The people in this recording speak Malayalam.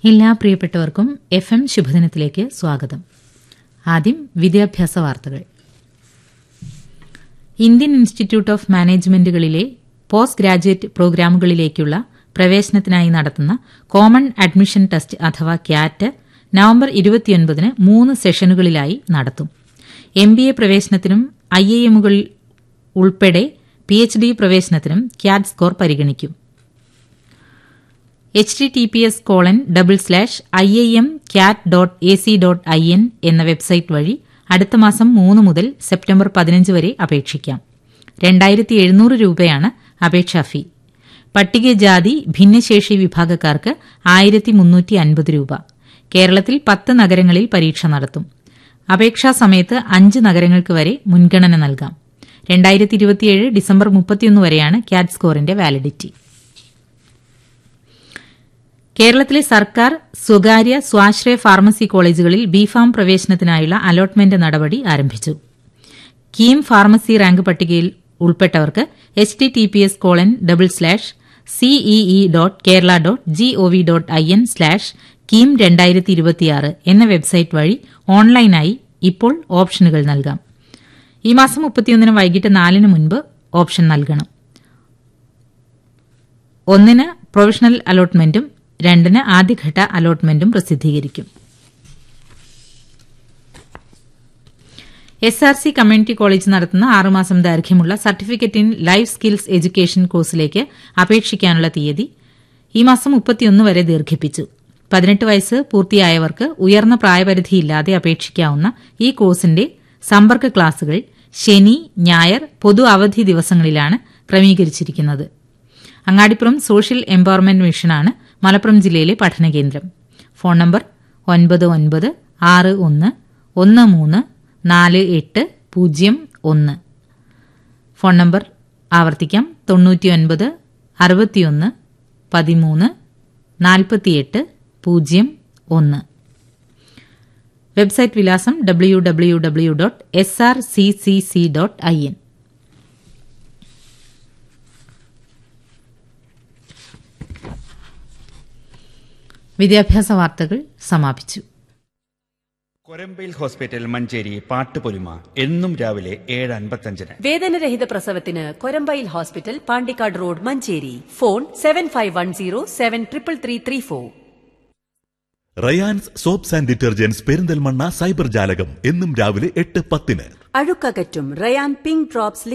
എല്ലാ പ്രിയപ്പെട്ടവർക്കും എഫ് എം ശുഭദിനത്തിലേക്ക് സ്വാഗതം ആദ്യം വിദ്യാഭ്യാസ വാർത്തകൾ ഇന്ത്യൻ ഇൻസ്റ്റിറ്റ്യൂട്ട് ഓഫ് മാനേജ്മെന്റുകളിലെ പോസ്റ്റ് ഗ്രാജുവേറ്റ് പ്രോഗ്രാമുകളിലേക്കുള്ള പ്രവേശനത്തിനായി നടത്തുന്ന കോമൺ അഡ്മിഷൻ ടെസ്റ്റ് അഥവാ ക്യാറ്റ് നവംബർ ഇരുപത്തിയൊൻപതിന് മൂന്ന് സെഷനുകളിലായി നടത്തും എം ബി എ പ്രവേശനത്തിനും ഐ ഐ എമ്മുകൾ ഉൾപ്പെടെ പി എച്ച് ഡി പ്രവേശനത്തിനും ക്യാറ്റ് സ്കോർ പരിഗണിക്കും H T T P S colon double slash I I M CAT dot A C dot I N എന്ന വെബ്സൈറ്റ് വഴി അടുത്ത മാസം മൂന്ന് മുതൽ സെപ്റ്റംബർ പതിനഞ്ച് വരെ അപേക്ഷിക്കാം രണ്ടായിരത്തി എഴുന്നൂറ് രൂപയാണ് അപേക്ഷാ ഫീ പട്ടികജാതി ഭിന്നശേഷി വിഭാഗക്കാർക്ക് ആയിരത്തി മുന്നൂറ്റി അൻപത് രൂപ കേരളത്തിൽ പത്ത് നഗരങ്ങളിൽ പരീക്ഷ നടത്തും അപേക്ഷാ സമയത്ത് അഞ്ച് നഗരങ്ങൾക്ക് വരെ മുൻഗണന നൽകാം രണ്ടായിരത്തി ഇരുപത്തിയേഴ് ഡിസംബർ മുപ്പത്തിയൊന്ന് വരെയാണ് ക്യാറ്റ് സ്കോറിന്റെ വാലിഡിറ്റി കേരളത്തിലെ സർക്കാർ സ്വകാര്യ സ്വാശ്രയ ഫാർമസി കോളേജുകളിൽ ബിഫാം പ്രവേശനത്തിനായുള്ള അലോട്ട്മെന്റ് നടപടി ആരംഭിച്ചു കീം ഫാർമസി റാങ്ക് പട്ടികയിൽ ഉൾപ്പെട്ടവർക്ക് H T T P S colon double slash CEE dot Kerala dot G O V dot I N slash KEAM രണ്ടായിരത്തി ഇരുപത്തിയാറ് എന്ന വെബ്സൈറ്റ് വഴി ഓൺലൈനായി ഇപ്പോൾ ഓപ്ഷനുകൾ നൽകാം ഈ മാസം മുപ്പത്തിയൊന്നിന് വൈകിട്ട് നാലിന് മുൻപ് ഓപ്ഷൻ നൽകണം ഒന്നിന് പ്രൊവിഷണൽ അലോട്ട്മെന്റും രണ്ടിന് ആദ്യഘട്ട അലോട്ട്മെന്റും പ്രസിദ്ധീകരിക്കും S R C community college നടത്തുന്ന ആറുമാസം ദൈർഘ്യമുള്ള certificate in life skills education കോഴ്സിലേക്ക് അപേക്ഷിക്കാനുള്ള തീയതി ഈ മാസം മുപ്പത്തിയൊന്ന് വരെ ദീർഘിപ്പിച്ചു പതിനെട്ട് വയസ്സ് പൂർത്തിയായവർക്ക് ഉയർന്ന പ്രായപരിധിയില്ലാതെ അപേക്ഷിക്കാവുന്ന ഈ കോഴ്സിന്റെ സമ്പർക്ക ക്ലാസുകൾ ശനി ഞായർ പൊതു അവധി ദിവസങ്ങളിലാണ് ക്രമീകരിച്ചിരിക്കുന്നത് അങ്ങാടിപ്പുറം സോഷ്യൽ എംപവർമെന്റ് മിഷനാണ് മലപ്പുറം ജില്ലയിലെ പഠനകേന്ദ്രം ഫോൺ നമ്പർ ഒൻപത് ഒൻപത് ആറ് ഒന്ന് ഒന്ന് മൂന്ന് നാല് എട്ട് പൂജ്യം ഒന്ന് ഫോൺ നമ്പർ ആവർത്തിക്കാം തൊണ്ണൂറ്റിയൊൻപത് അറുപത്തിയൊന്ന് പതിമൂന്ന് നാൽപ്പത്തിയെട്ട് പൂജ്യം ഒന്ന് വെബ്സൈറ്റ് വിലാസം W W W dot S R C C C dot I N വിദ്യാഭ്യാസ വാർത്തകൾ സമാപിച്ചു കൊരമ്പയിൽ ഹോസ്പിറ്റൽ മഞ്ചേരി പാട്ടുപൊലിമ എന്നും രാവിലെ ഏഴ് അൻപത്തഞ്ചിന് വേദനരഹിത പ്രസവത്തിന് കൊരമ്പയിൽ hospital Pandikkad road Manjeri phone seven five one zero seven triple three three four Rayans soaps and detergents Perinthalmanna cyber ജാലകം എന്നും രാവിലെ എട്ട് പത്തിന് അഴുക്കകറ്റും റയാൻ പിങ്ക് ഡ്രോപ്സ്